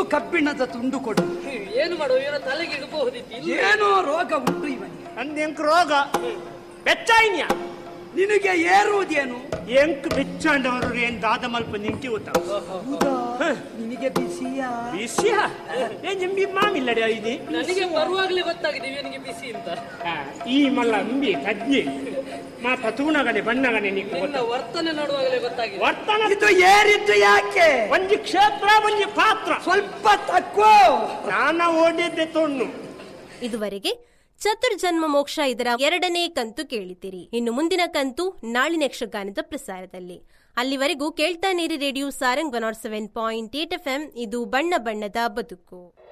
ಕಬ್ಬಿಣದ ತುಂಡು ಕೊಡು ಏನು ಮಾಡುವ ಇವನ ತಲೆಗೆ ಇಡಬಹುದಿತ್ತು ಇಲ್ಲ ಏನೋ ರೋಗ ಉಂಟು ಇವನಿಗೆ ಅಂದೆಂಕ್ ರೋಗ ಬೆಚ್ಚಾಯಿನ್ಯ ನಿನಗೆ ಏರುವುದೇನು ಎಂಕ್ ಬೆಚ್ಚಾಂಡವರು ಏನ್ ದಾದ ಮಲ್ಪ ನಿಂತಿ ಗೊತ್ತ ನಿನಗೆ ಬಿಸಿಯಾ ಬಿಸಿಯ ಏನ್ ಜಂಬಿ ಮಾಮಿಲ್ಲಡೆ ಐದಿ ನನಗೆ ಬರುವಾಗಲೇ ಗೊತ್ತಾಗಿದೆ ಇವನಿಗೆ ಬಿಸಿ ಅಂತ ಈ ಮಲ್ಲ ಅಂಬಿ ತಜ್ಞಿ ಮಾ ಪತೂನಗನೆ ಬಣ್ಣಗನೆ ನಿಕ್ಕು ನಿನ್ನ ವರ್ತನೆ ನೋಡುವಾಗಲೇ ಗೊತ್ತಾಗಿದೆ ವರ್ತನ ಇದು ಏರಿದ್ದು ಯಾಕೆ ಒಂಜಿ ಕ್ಷೇತ್ರ ಒಂಜಿ ಪಾತ್ರ ಸ್ವಲ್ಪ ತಕ್ಕೋ ನಾನ ಓಡಿದ್ದೆ ತೊಣ್ಣು ಇದುವರೆಗೆ ಚತುರ್ಜನ್ಮ ಮೋಕ್ಷ ಇದರ ಎರಡನೇ ಕಂತು ಕೇಳಿದ್ದೀರಿ ಇನ್ನು ಮುಂದಿನ ಕಂತು ನಾಳಿನ ಯಕ್ಷಗಾನದ ಪ್ರಸಾರದಲ್ಲಿ ಅಲ್ಲಿವರೆಗೂ ಕೇಳ್ತಾ ನೀರಿ radio Sarang one nought seven point eight F M ಇದು ಬಣ್ಣ ಬಣ್ಣದ ಬದುಕು